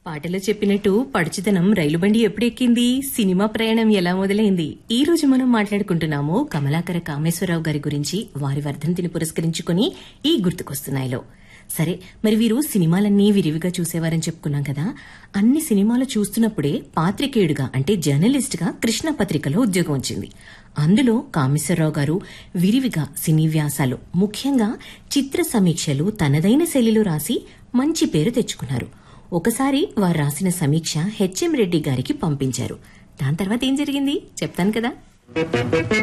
పాటలో చెప్పినట్టు పడుచుదనం రైలు బండి ఎప్పుడు ఎక్కింది సినిమా ప్రయాణం ఎలా మొదలైంది ఈ రోజు మనం మాట్లాడుకుంటున్నాము కమలాకర కామేశ్వరరావు గారి గురించి వారి వర్ధంతిని పురస్కరించుకుని ఈ గుర్తుకొస్తున్నాయిలో సరే మరి వీరు సినిమాలన్నీ విరివిగా చూసేవారని చెప్పుకున్నాం కదా అన్ని సినిమాలు చూస్తున్నప్పుడే పాత్రికేయుడుగా అంటే జర్నలిస్ట్ గా కృష్ణ పత్రికలో ఉద్యోగం వచ్చింది అందులో కామేశ్వరరావు గారు విరివిగా సినీ వ్యాసాలు ముఖ్యంగా చిత్ర సమీక్షలు తనదైన శైలిలో రాసి మంచి పేరు తెచ్చుకున్నారు ఒకసారి వారు రాసిన సమీక్ష హెచ్ఎం రెడ్డి గారికి పంపించారు దాని తర్వాత ఏం జరిగింది చెప్తాను కదా